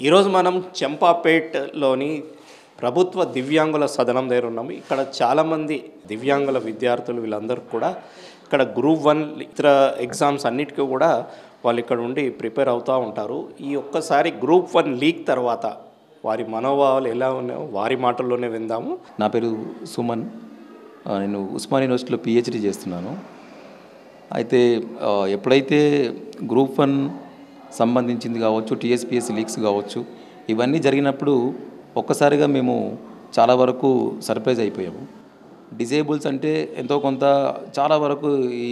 ఈరోజు మనం చెంపాపేట్లోని ప్రభుత్వ దివ్యాంగుల సదనం దగ్గర ఉన్నాము ఇక్కడ చాలామంది దివ్యాంగుల విద్యార్థులు వీళ్ళందరూ కూడా ఇక్కడ గ్రూప్ వన్ ఇతర ఎగ్జామ్స్ అన్నిటికీ కూడా వాళ్ళు ఇక్కడ ఉండి ప్రిపేర్ అవుతూ ఉంటారు ఈ ఒక్కసారి గ్రూప్ వన్ లీక్ తర్వాత వారి మనోభావాలు ఎలా ఉన్నాయో వారి మాటల్లోనే విందాము నా పేరు సుమన్ ఆ, నేను ఉస్మాన్ యూనివర్సిటీలో పిహెచ్డి చేస్తున్నాను అయితే ఆ, ఎప్పుడైతే గ్రూప్ వన్ సంబంధించింది కావచ్చు టీఎస్పిఎస్ లీక్స్ కావచ్చు ఇవన్నీ జరిగినప్పుడు ఒక్కసారిగా మేము చాలా వరకు సర్ప్రైజ్ అయిపోయాము డిజేబుల్స్ అంటే ఎంతో కొంత చాలా వరకు ఈ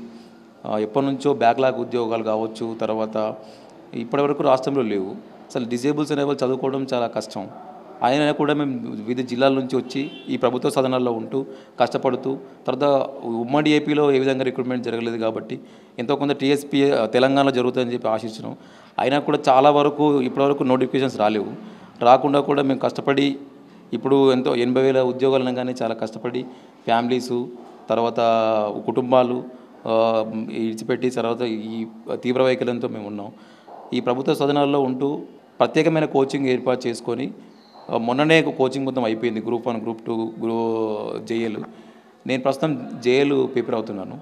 ఆ, ఎప్పటి నుంచో బ్యాక్లాగ్ ఉద్యోగాలు కావచ్చు తర్వాత ఇప్పటివరకు రాష్ట్రంలో లేవు అసలు డిజేబుల్స్ అనే వాళ్ళు చదువుకోవడం చాలా కష్టం ఆయన కూడా మేము వివిధ జిల్లాల నుంచి వచ్చి ఈ ప్రభుత్వ సదనాల్లో ఉంటూ కష్టపడుతూ తర్వాత ఉమ్మడి ఏపీలో ఏ విధంగా రిక్రూట్మెంట్ జరగలేదు కాబట్టి ఎంతో కొంత టీఎస్పీ తెలంగాణలో జరుగుతుందని చెప్పి ఆశించినాం అయినా కూడా చాలా వరకు ఇప్పటివరకు నోటిఫికేషన్స్ రాలేవు రాకుండా కూడా మేము కష్టపడి ఇప్పుడు ఎంతో ఎనభై వేల ఉద్యోగాలు అనగానే చాలా కష్టపడి ఫ్యామిలీసు తర్వాత కుటుంబాలు ఆ, ఇడిచిపెట్టి తర్వాత ఈ తీవ్ర వైకల్యంతో మేము ఉన్నాం ఈ ప్రభుత్వ సదనాల్లో ఉంటూ ప్రత్యేకమైన కోచింగ్ ఏర్పాటు చేసుకొని ఆ, మొన్ననే కోచింగ్ మొత్తం అయిపోయింది గ్రూప్ వన్ గ్రూప్ టూ గ్రూ జేఎల్ నేను ప్రస్తుతం జేఎల్ ప్రిపేర్ అవుతున్నాను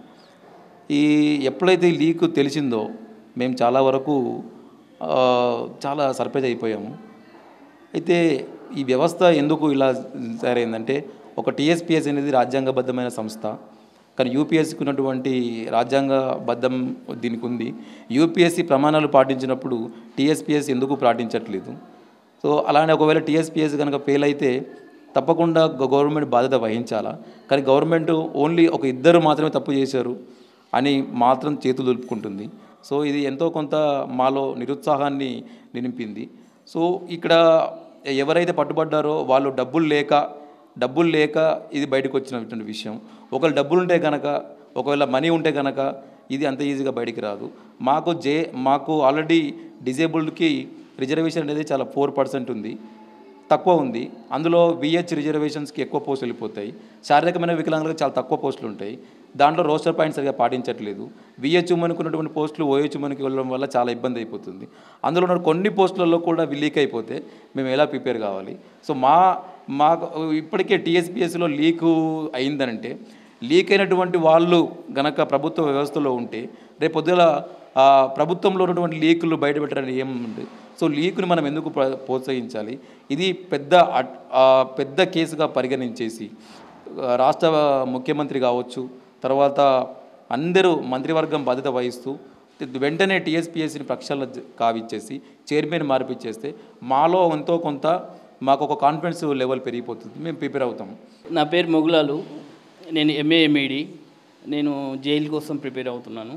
ఈ ఎప్పుడైతే ఈ లీక్ తెలిసిందో మేము చాలా వరకు ఆ, చాలా సర్ప్రైజ్ అయిపోయాము అయితే ఈ వ్యవస్థ ఎందుకు ఇలా తయారైందంటే ఒక టీఎస్పిఎస్ అనేది రాజ్యాంగబద్ధమైన సంస్థ కానీ యూపీఎస్సికి ఉన్నటువంటి రాజ్యాంగబద్ధం దీనికి ఉంది యూపీఎస్సి ప్రమాణాలు పాటించినప్పుడు టీఎస్పిఎస్ ఎందుకు పాటించట్లేదు సో అలానే ఒకవేళ టీఎస్పిఎస్ కనుక ఫెయిల్ అయితే తప్పకుండా గ- గవర్నమెంట్ బాధ్యత వహించాలా కానీ గవర్నమెంట్ ఓన్లీ ఒక ఇద్దరు మాత్రమే తప్పు చేశారు అని మాత్రం చేతులు దులుపుకుంటుంది సో ఇది ఎంతో కొంత మాలో నిరుత్సాహాన్ని నింపింది సో ఇక్కడ ఎవరైతే పట్టుబడ్డారో వాళ్ళు డబ్బులు లేక డబ్బులు లేక ఇది బయటకు వచ్చినటువంటి విషయం ఒకవేళ డబ్బులు ఉంటే కనుక ఒకవేళ మనీ ఉంటే కనుక ఇది అంత ఈజీగా బయటికి రాదు మాకు జే మాకు ఆల్రెడీ డిజేబుల్డ్కి రిజర్వేషన్ అనేది చాలా ఫోర్ పర్సెంట్ ఉంది తక్కువ ఉంది అందులో విహెచ్ రిజర్వేషన్స్కి ఎక్కువ పోస్టులు వెళ్ళిపోతాయి శారీరకమైన వికలాంగులకు చాలా తక్కువ పోస్టులు ఉంటాయి దాంట్లో రోస్టర్ పాయింట్ సరిగా పాటించట్లేదు విహెచ్ ఉమెన్కి ఉన్నటువంటి పోస్టులు ఓహెచ్ ఉమెన్కి వెళ్ళడం వల్ల చాలా ఇబ్బంది అయిపోతుంది అందులో ఉన్న కొన్ని పోస్టులలో కూడా లీక్ అయిపోతే మేము ఎలా ప్రిపేర్ కావాలి సో మా మాకు ఇప్పటికే టీఎస్పీఎస్లో లీకు అయిందనంటే లీక్ అయినటువంటి వాళ్ళు గనక ప్రభుత్వ వ్యవస్థలో ఉంటే రేపు పొద్దుల ఆ, ప్రభుత్వంలో ఉన్నటువంటి లీకులు బయటపెట్టడానికి ఏముంది సో లీకుని మనం ఎందుకు ప్ర- ప్రోత్సహించాలి ఇది పెద్ద అట్- ఆ, పెద్ద కేసుగా పరిగణించేసి ఆ, రాష్ట్ర ముఖ్యమంత్రి కావచ్చు తర్వాత అందరూ మంత్రివర్గం బాధ్యత వహిస్తూ వెంటనే టీఎస్పీఎస్సీని ప్రక్షాళన జ- కావిచ్చేసి చైర్మన్ మార్పిచ్చేస్తే మాలో ఎంతో కొంత మాకు ఒక కాన్ఫిడెన్స్ లెవెల్ పెరిగిపోతుంది మేము ప్రిపేర్ అవుతాం నా పేరు మొగులాలు నేను ఎంఏ ఎంఈడి నేను జైలు కోసం ప్రిపేర్ అవుతున్నాను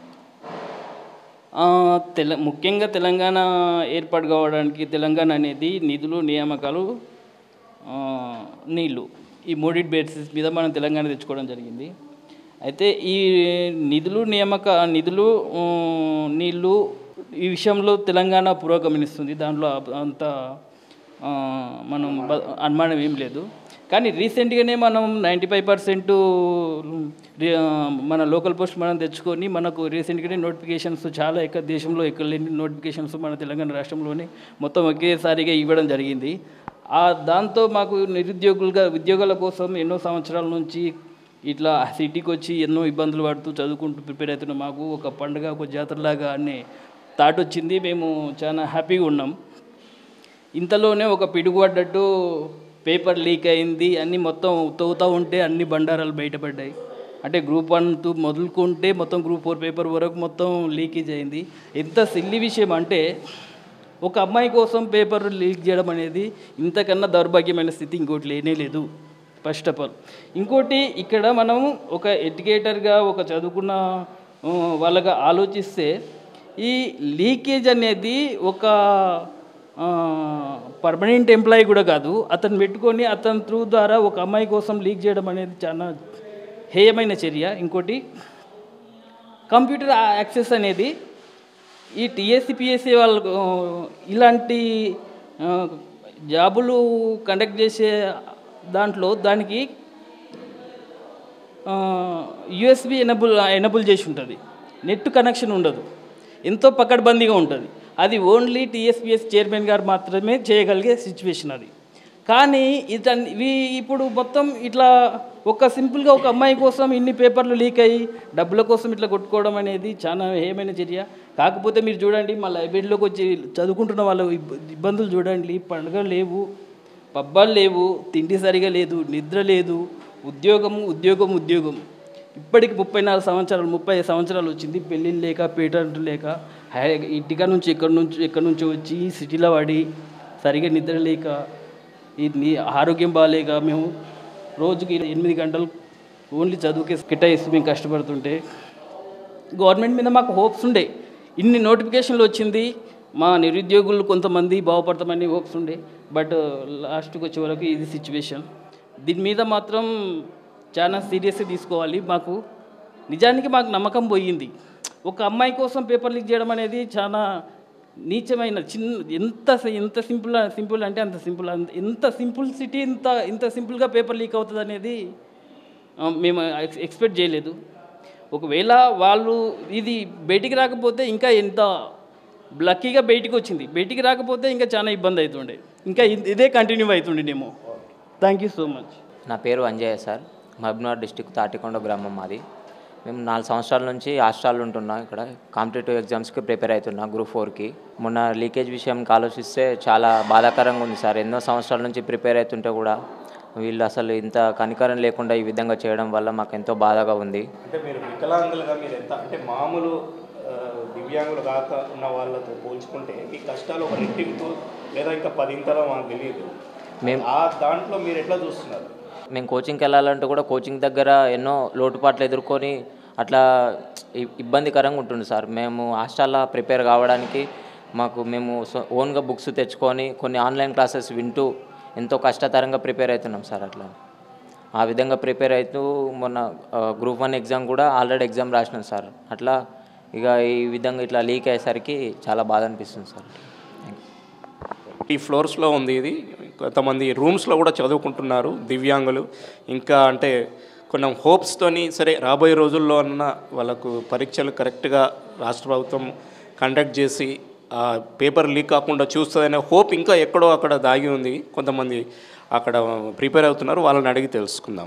ఆ, తెల ముఖ్యంగా తెలంగాణ ఏర్పాటు కావడానికి తెలంగాణ అనేది నిధులు నియామకాలు ఆ, నీళ్ళు ఈ మూడింటి బేసిస్ మీద మనం తెలంగాణ తెచ్చుకోవడం జరిగింది అయితే ఈ నిధులు నియామక నిధులు ఆ, నీళ్ళు ఈ విషయంలో తెలంగాణ పురోగమనిస్తుంది దాంట్లో అంత ఆ, మనం బ- అనుమానం ఏం లేదు కానీ రీసెంట్గానే మనం నైంటీ ఫైవ్ పర్సెంట్ మన లోకల్ పోస్ట్ మనం తెచ్చుకొని మనకు రీసెంట్గానే నోటిఫికేషన్స్ చాలా ఎక్కడ దేశంలో ఎక్కడ లేని నోటిఫికేషన్స్ మన తెలంగాణ రాష్ట్రంలోనే మొత్తం ఒకేసారిగా ఇవ్వడం జరిగింది ఆ దాంతో మాకు నిరుద్యోగులుగా ఉద్యోగాల కోసం ఎన్నో సంవత్సరాల నుంచి ఇట్లా సిటీకి వచ్చి ఎన్నో ఇబ్బందులు పడుతూ చదువుకుంటూ ప్రిపేర్ అవుతున్న మాకు ఒక పండుగ ఒక జాతరలాగా అనే థాట్ వచ్చింది మేము చాలా హ్యాపీగా ఉన్నాం ఇంతలోనే ఒక పిడుగుపడ్డట్టు పేపర్ లీక్ అయింది అన్నీ మొత్తం తవ్వుతూ ఉంటే అన్ని బండారాలు బయటపడ్డాయి అంటే గ్రూప్ వన్ టూ మొదలుకుంటే మొత్తం గ్రూప్ ఫోర్ పేపర్ వరకు మొత్తం లీకేజ్ అయింది ఎంత సిల్లి విషయం అంటే ఒక అమ్మాయి కోసం పేపర్ లీక్ చేయడం అనేది ఇంతకన్నా దౌర్భాగ్యమైన స్థితి ఇంకోటి లేనే లేదు ఫస్ట్ ఆఫ్ ఆల్ ఇంకోటి ఇక్కడ మనం ఒక ఎడ్యుకేటర్గా ఒక చదువుకున్న ఆ, వాళ్ళగా ఆలోచిస్తే ఈ లీకేజ్ అనేది ఒక పర్మనెంట్ ఎంప్లాయీ కూడా కాదు అతను పెట్టుకొని అతని త్రూ ద్వారా ఒక అమ్మాయి కోసం లీక్ చేయడం అనేది చాలా హేయమైన చర్య ఇంకోటి కంప్యూటర్ యాక్సెస్ అనేది ఈ టిఎస్సి పిఎస్సి వాళ్ళు ఆ, ఇలాంటి ఆ, జాబులు కండక్ట్ చేసే దాంట్లో దానికి యుఎస్బి ఎనబుల్ ఎనబుల్ చేసి ఉంటుంది నెట్ కనెక్షన్ ఉండదు ఎంతో పకడ్బందీగా ఉంటుంది అది ఓన్లీ టీఎస్పీఎస్ చైర్మన్ గారు మాత్రమే చేయగలిగే సిచ్యువేషన్ అది కానీ ఇతన్ ఇవి ఇప్పుడు మొత్తం ఇట్లా ఒక సింపుల్గా ఒక అమ్మాయి కోసం ఇన్ని పేపర్లు లీక్ అయ్యి డబ్బుల కోసం ఇట్లా కొట్టుకోవడం అనేది చాలా ఏమైన చర్య కాకపోతే మీరు చూడండి మా లైబ్రరీలోకి వచ్చి చదువుకుంటున్న వాళ్ళ ఇబ్బ- ఇబ్బందులు చూడండి పండుగలు లేవు పబ్బాలు లేవు తిండి సరిగా లేదు నిద్ర లేదు ఉద్యోగం ఉద్యోగం ఉద్యోగం ఇప్పటికి ముప్పై నాలుగు సంవత్సరాలు ముప్పై ఐదు సంవత్సరాలు వచ్చింది పెళ్ళిళ్ళు లేక పేటెంట్లు లేక హై- ఇంటికా నుంచి ఎక్కడి నుంచి ఎక్కడి నుంచి వచ్చి సిటీలో పడి సరిగా నిద్ర లేక ఈ నీ- ఆరోగ్యం బాగాలేక మేము రోజుకి ఎనిమిది గంటలు ఓన్లీ చదువుకే కేటాయిస్తూ మేము కష్టపడుతుంటే గవర్నమెంట్ మీద మాకు హోప్స్ ఉండే ఇన్ని నోటిఫికేషన్లు వచ్చింది మా నిరుద్యోగులు కొంతమంది బాగుపడతామని హోప్స్ ఉండే బట్ లాస్ట్కి వచ్చే వరకు ఇది సిచ్యువేషన్ దీని మీద మాత్రం చాలా సీరియస్గా తీసుకోవాలి మాకు నిజానికి మాకు నమ్మకం పోయింది ఒక అమ్మాయి కోసం పేపర్ లీక్ చేయడం అనేది చాలా నీచమైన చిన్న ఎంత ఎంత సింపుల్ సింపుల్ అంటే అంత సింపుల్ అంత- ఎంత సింపుల్ సిటీ ఇంత ఇంత సింపుల్గా పేపర్ లీక్ అవుతుంది అనేది ఆ, మేము ఎక్స్- ఎక్స్పెక్ట్ చేయలేదు ఒకవేళ వాళ్ళు ఇది బయటికి రాకపోతే ఇంకా ఎంత లక్కీగా బయటికి వచ్చింది బయటికి రాకపోతే ఇంకా చాలా ఇబ్బంది అవుతుండే ఇంకా ఇ- ఇదే కంటిన్యూ అవుతుండేనేమో థ్యాంక్ యూ సో మచ్ నా పేరు అంజయ్య సార్ మహబూబ్నగర్ డిస్టిక్ తాటికొండ గ్రామం మాది మేము నాలుగు సంవత్సరాల నుంచి హాస్టల్లో ఉంటున్నాం ఇక్కడ కాంపిటేటివ్ ఎగ్జామ్స్కి ప్రిపేర్ అవుతున్నా గ్రూప్ ఫోర్కి మొన్న లీకేజ్ విషయంకి ఆలోచిస్తే చాలా బాధాకరంగా ఉంది సార్ ఎన్నో సంవత్సరాల నుంచి ప్రిపేర్ అవుతుంటే కూడా వీళ్ళు అసలు ఇంత కనికరం లేకుండా ఈ విధంగా చేయడం వల్ల మాకు ఎంతో బాధగా ఉంది అంటే మీరు వికలాంగులుగా మీరు ఎంత అంటే మామూలు ఆ, దివ్యాంగులు కాక ఉన్న వాళ్ళతో పోల్చుకుంటే మీ కష్టాలు ఒక రెట్టింపు లేదా ఇంకా పదింతలో మాకు తెలియదు మేము ఆ దాంట్లో మీరు ఎట్లా చూస్తున్నారు మేము కోచింగ్కి వెళ్ళాలంటే కూడా కోచింగ్ దగ్గర ఎన్నో లోటుపాట్లు ఎదుర్కొని అట్లా ఇ- ఇబ్బందికరంగా ఉంటుంది సార్ మేము హాస్టల్లో ప్రిపేర్ కావడానికి మాకు మేము సో- ఓన్గా బుక్స్ తెచ్చుకొని కొన్ని ఆన్లైన్ క్లాసెస్ వింటూ ఎంతో కష్టతరంగా ప్రిపేర్ అవుతున్నాం సార్ అట్లా ఆ విధంగా ప్రిపేర్ అవుతూ మొన్న గ్రూప్ వన్ ఎగ్జామ్ కూడా ఆల్రెడీ ఎగ్జామ్ రాసినాం సార్ అట్లా ఇక ఈ విధంగా ఇట్లా లీక్ అయ్యేసరికి చాలా బాధ అనిపిస్తుంది సార్ థ్యాంక్ యూ ఈ ఫ్లోర్స్లో ఉంది ఇది కొంతమంది రూమ్స్లో కూడా చదువుకుంటున్నారు దివ్యాంగులు ఇంకా అంటే కొన్ని హోప్స్తోని సరే రాబోయే రోజుల్లో అన్న వాళ్ళకు పరీక్షలు కరెక్ట్గా రాష్ట్ర ప్రభుత్వం కండక్ట్ చేసి ఆ పేపర్ లీక్ కాకుండా చూస్తుందనే హోప్ ఇంకా ఎక్కడో అక్కడ దాగి ఉంది కొంతమంది అక్కడ ప్రిపేర్ అవుతున్నారు వాళ్ళని అడిగి తెలుసుకుందాం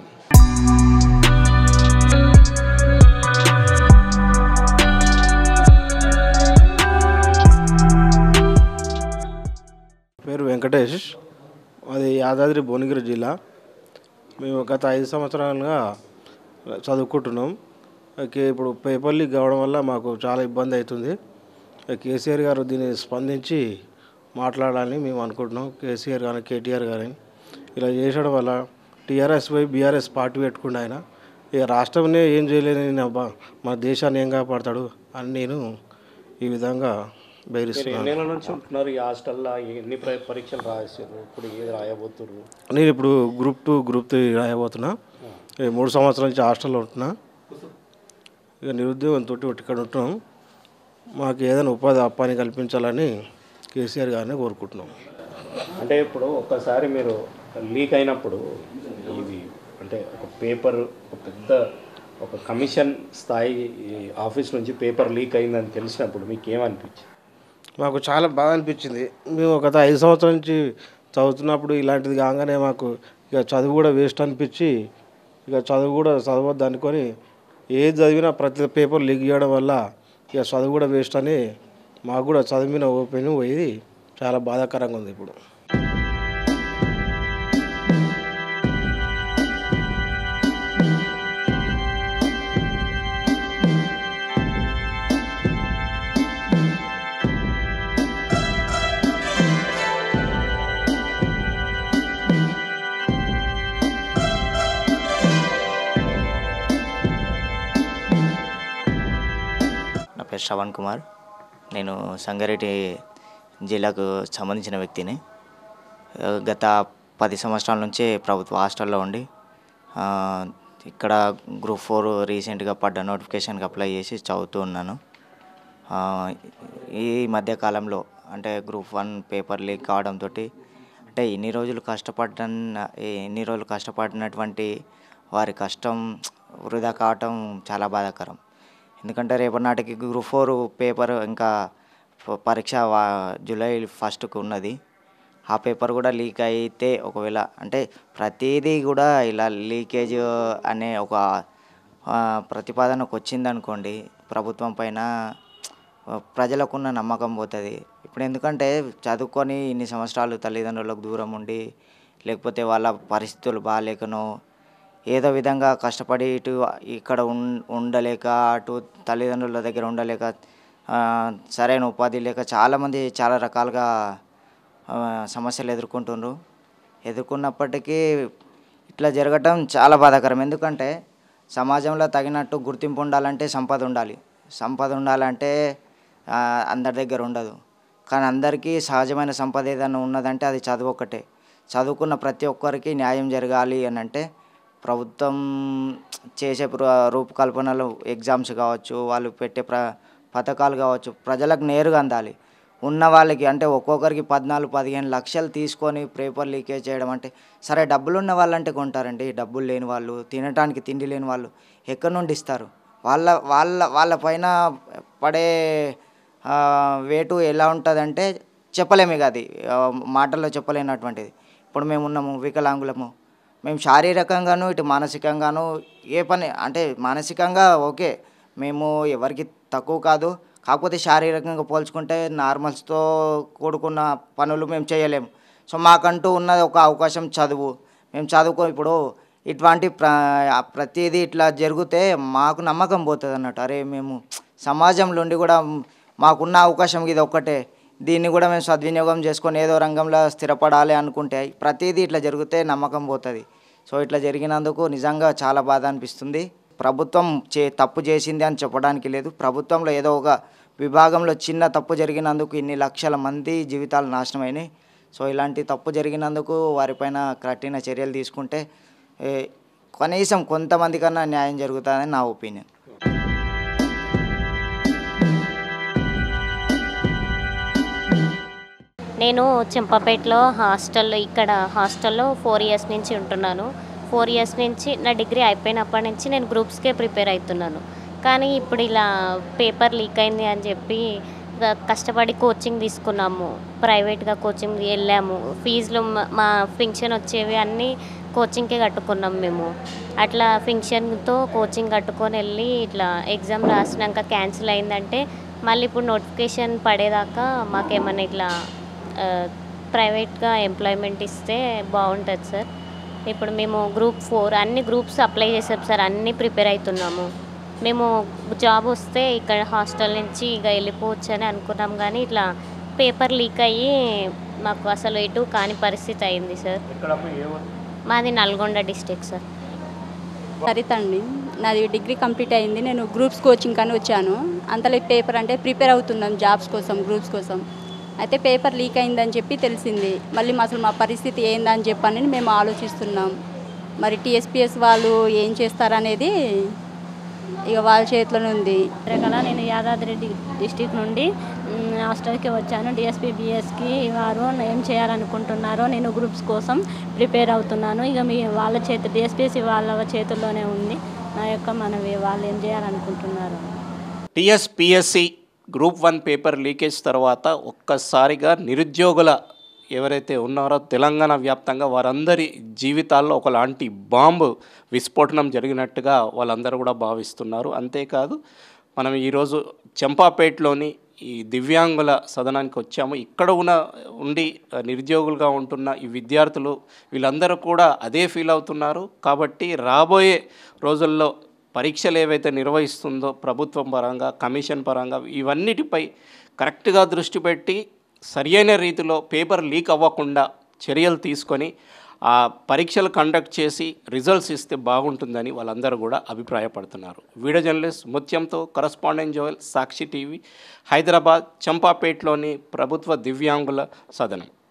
పేరు వెంకటేష్ అది యాదాద్రి భువనగిరి జిల్లా మేము గత ఐదు సంవత్సరాలుగా చదువుకుంటున్నాం ఓకే ఇప్పుడు పేపర్ లీక్ కావడం వల్ల మాకు చాలా ఇబ్బంది అవుతుంది కేసీఆర్ గారు దీన్ని స్పందించి మాట్లాడాలని మేము అనుకుంటున్నాం కేసీఆర్ కానీ కేటీఆర్ గాని ఇలా చేసడం వల్ల టీఆర్ఎస్ పోయి బీఆర్ఎస్ పార్టీ పెట్టుకుండా ఆయన ఇక రాష్ట్రంనే ఏం చేయలేని అబ్బా మన దేశాన్ని ఏం కాపాడతాడు అని నేను ఈ విధంగా మీరు బెదిరిస్తున్నాను ఎన్నేళ్ళ నుంచి ఉంటున్నారు ఈ హాస్టల్లో ఎన్ని ప్ర- పరీక్షలు రాసారు ఇప్పుడు ఏది రాయబోతున్నారు నేను ఇప్పుడు గ్రూప్ టూ గ్రూప్ త్రీ రాయబోతున్నా ఈ మూడు సంవత్సరాల నుంచి హాస్టల్లో ఉంటున్నా ఇక నిరుద్యోగంతో ఇక్కడ ఉంటున్నాం మాకు ఏదైనా ఉపాధి అప్పాని కల్పించాలని కేసీఆర్ గారిని కోరుకుంటున్నాం అంటే ఇప్పుడు ఒక్కసారి మీరు లీక్ అయినప్పుడు ఇది అంటే ఒక పేపర్ ఒక పెద్ద ఒక కమిషన్ స్థాయి ఈ ఆఫీస్ నుంచి పేపర్ లీక్ అయిందని తెలిసినప్పుడు మీకు ఏమనిపించింది మాకు చాలా బాధ అనిపించింది మేము గత ఐదు సంవత్సరాల నుంచి చదువుతున్నప్పుడు ఇలాంటిది కాగానే మాకు ఇక చదువు కూడా వేస్ట్ అనిపించి ఇక చదువు కూడా చదవద్దు అనుకొని ఏది చదివినా ప్రతి పేపర్ లీక్ చేయడం వల్ల ఇక చదువు కూడా వేస్ట్ అని మాకు కూడా చదివిన ఓపెన్ పోయి చాలా బాధాకరంగా ఉంది ఇప్పుడు నా పేరు శ్రవణ్ కుమార్ నేను సంగారెడ్డి జిల్లాకు సంబంధించిన వ్యక్తిని ఆ, గత పది సంవత్సరాల నుంచి ప్రభుత్వ హాస్టల్లో ఉండి ఆ, ఇక్కడ గ్రూప్ ఫోర్ రీసెంట్గా పడ్డ నోటిఫికేషన్కి అప్లై చేసి చదువుతూ ఉన్నాను ఆ, ఈ మధ్య కాలంలో అంటే గ్రూప్ వన్ పేపర్ లీక్ కావడంతో అంటే ఇన్ని రోజులు కష్టపడ్డ ఇన్ని రోజులు కష్టపడినటువంటి వారి కష్టం వృధా కావటం చాలా బాధాకరం ఎందుకంటే రేపటి నాటికి గ్రూప్ ఫోర్ పేపర్ ఇంకా ప- పరీక్ష వా- జూలై ఫస్ట్కు ఉన్నది ఆ పేపర్ కూడా లీక్ అయితే ఒకవేళ అంటే ప్రతిదీ కూడా ఇలా లీకేజ్ అనే ఒక ఆ, ప్రతిపాదనకు వచ్చిందనుకోండి ప్రభుత్వం పైన ఆ, ప్రజలకున్న నమ్మకం పోతుంది ఇప్పుడు ఎందుకంటే చదువుకొని ఇన్ని సంవత్సరాలు తల్లిదండ్రులకు దూరం ఉండి లేకపోతే వాళ్ళ పరిస్థితులు బాగాలేకనో ఏదో విధంగా కష్టపడి ఇటు ఇక్కడ ఉన్ ఉండలేక అటు తల్లిదండ్రుల దగ్గర ఉండలేక ఆ, సరైన ఉపాధి లేక చాలామంది చాలా రకాలుగా ఆ, సమస్యలు ఎదుర్కొంటుండ్రు ఎదుర్కొన్నప్పటికీ ఇట్లా జరగటం చాలా బాధాకరం ఎందుకంటే సమాజంలో తగినట్టు గుర్తింపు ఉండాలంటే సంపద ఉండాలి సంపద ఉండాలంటే ఆ, అందరి దగ్గర ఉండదు కానీ అందరికీ సహజమైన సంపద ఏదైనా ఉన్నదంటే అది చదువు ఒక్కటే చదువుకున్న ప్రతి ఒక్కరికి న్యాయం జరగాలి అని అంటే ప్రభుత్వం చేసే ప్ర- రూపకల్పనలు ఎగ్జామ్స్ కావచ్చు వాళ్ళు పెట్టే ప్ర పథకాలు కావచ్చు ప్రజలకు నేరుగా అందాలి ఉన్న వాళ్ళకి అంటే ఒక్కొక్కరికి పద్నాలుగు పదిహేను లక్షలు తీసుకొని పేపర్ లీకేజ్ చేయడం అంటే సరే డబ్బులు ఉన్న వాళ్ళంటే కొంటారండి డబ్బులు లేని వాళ్ళు తినడానికి తిండి లేని వాళ్ళు ఎక్కడి నుండి ఇస్తారు వాళ్ళ వాళ్ళ వాళ్ళ పైన పడే ఆ, వేటు ఎలా ఉంటుందంటే చెప్పలేము ఇక అది ఆ, మాటల్లో చెప్పలేనటువంటిది ఇప్పుడు మేము ఉన్నాము వికలాంగులము మేము శారీరకంగాను ఇటు మానసికంగాను ఏ పని అంటే మానసికంగా ఓకే మేము ఎవరికి తక్కువ కాదు కాకపోతే శారీరకంగా పోల్చుకుంటే నార్మల్స్తో కూడుకున్న పనులు మేము చేయలేము సో మాకంటూ ఉన్నది ఒక అవకాశం చదువు మేము చదువుకో ఇప్పుడు ఇటువంటి ప్ర ప్రతిదీ ఇట్లా జరిగితే మాకు నమ్మకం పోతుంది అన్నట్టు అరే మేము సమాజంలో ఉండి కూడా మాకున్న అవకాశం ఇది ఒక్కటే దీన్ని కూడా మేము సద్వినియోగం చేసుకొని ఏదో రంగంలో స్థిరపడాలి అనుకుంటే ప్రతిదీ ఇట్లా జరిగితే నమ్మకం పోతుంది సో ఇట్లా జరిగినందుకు నిజంగా చాలా బాధ అనిపిస్తుంది ప్రభుత్వం చే తప్పు చేసింది అని చెప్పడానికి లేదు ప్రభుత్వంలో ఏదో ఒక విభాగంలో చిన్న తప్పు జరిగినందుకు ఇన్ని లక్షల మంది జీవితాలు నాశనమైనాయి సో ఇలాంటి తప్పు జరిగినందుకు వారిపైన కఠిన చర్యలు తీసుకుంటే ఏ, కనీసం కొంతమంది కన్నా న్యాయం జరుగుతుందని నా ఒపీనియన్ నేను చెంపపేటలో హాస్టల్లో ఇక్కడ హాస్టల్లో ఫోర్ ఇయర్స్ నుంచి ఉంటున్నాను ఫోర్ ఇయర్స్ నుంచి నా డిగ్రీ అయిపోయినప్పటి నుంచి నేను గ్రూప్స్కే ప్రిపేర్ అవుతున్నాను కానీ ఇప్పుడు ఇలా పేపర్ లీక్ అయింది అని చెప్పి ఇక కష్టపడి కోచింగ్ తీసుకున్నాము ప్రైవేట్గా కోచింగ్ వెళ్ళాము ఫీజులు మా- మా ఫంక్షన్ వచ్చేవి అన్నీ కోచింగ్కే కట్టుకున్నాం మేము అట్లా ఫంక్షన్తో కోచింగ్ కట్టుకొని వెళ్ళి ఇట్లా ఎగ్జామ్ రాసినాక క్యాన్సిల్ అయిందంటే మళ్ళీ ఇప్పుడు నోటిఫికేషన్ పడేదాకా మాకేమన్నా ఇట్లా ఆ, ప్రైవేట్గా ఎంప్లాయ్మెంట్ ఇస్తే బాగుంటుంది సార్ ఇప్పుడు మేము గ్రూప్ ఫోర్ అన్ని గ్రూప్స్ అప్లై చేసాం సార్ అన్నీ ప్రిపేర్ అవుతున్నాము మేము జాబ్ వస్తే ఇక్కడ హాస్టల్ నుంచి ఇక వెళ్ళిపోవచ్చు అని అనుకున్నాం కానీ ఇట్లా పేపర్ లీక్ అయ్యి మాకు అసలు ఎటు కాని పరిస్థితి అయింది సార్ మాది నల్గొండ డిస్టిక్ సార్ సరిత అండి నాది డిగ్రీ కంప్లీట్ అయింది నేను గ్రూప్స్ కోచింగ్ అని వచ్చాను అంతలో ఈ పేపర్ అంటే ప్రిపేర్ అవుతున్నాం జాబ్స్ కోసం గ్రూప్స్ కోసం అయితే పేపర్ లీక్ అయిందని చెప్పి తెలిసింది మళ్ళీ మా- అసలు మా పరిస్థితి ఏందని చెప్పని మేము ఆలోచిస్తున్నాం మరి టీఎస్పిఎస్ వాళ్ళు ఏం చేస్తారనేది ఇక వాళ్ళ చేతిలోనే ఉంది రకాల నేను యాదాద్రి డి- డిస్టిక్ నుండి మ్, హాస్టల్కి వచ్చాను డిఎస్పీ బిఎస్కి వారు ఏం చేయాలనుకుంటున్నారో నేను గ్రూప్స్ కోసం ప్రిపేర్ అవుతున్నాను ఇక మీ వాళ్ళ చేతి డిఎస్పీసీ వాళ్ళ చేతుల్లోనే ఉంది నా యొక్క మనవి వాళ్ళు ఏం చేయాలనుకుంటున్నారు TSPSC group one paper leakage తర్వాత ఒక్కసారిగా నిరుద్యోగుల ఎవరైతే ఉన్నారో తెలంగాణ వ్యాప్తంగా వారందరి జీవితాల్లో ఒకలాంటి బాంబు విస్ఫోటనం జరిగినట్టుగా వాళ్ళందరూ కూడా భావిస్తున్నారు అంతేకాదు మనం ఈరోజు చంపాపేటలోని ఈ దివ్యాంగుల సదనానికి వచ్చాము ఇక్కడ ఉన్న ఉండి ఆ, నిరుద్యోగులుగా ఉంటున్న ఈ విద్యార్థులు వీళ్ళందరూ కూడా అదే ఫీల్ అవుతున్నారు కాబట్టి రాబోయే రోజుల్లో పరీక్షలు ఏవైతే నిర్వహిస్తుందో ప్రభుత్వం పరంగా కమిషన్ పరంగా ఇవన్నిటిపై కరెక్ట్గా దృష్టి పెట్టి సరియైన రీతిలో పేపర్ లీక్ అవ్వకుండా చర్యలు తీసుకొని ఆ పరీక్షలు కండక్ట్ చేసి రిజల్ట్స్ ఇస్తే బాగుంటుందని వాళ్ళందరూ కూడా అభిప్రాయపడుతున్నారు వీడియో జర్నలిస్ట్ ముత్యంతో correspondent Joel Sakshi TV Hyderabad చంపాపేటలోని ప్రభుత్వ దివ్యాంగుల సదనం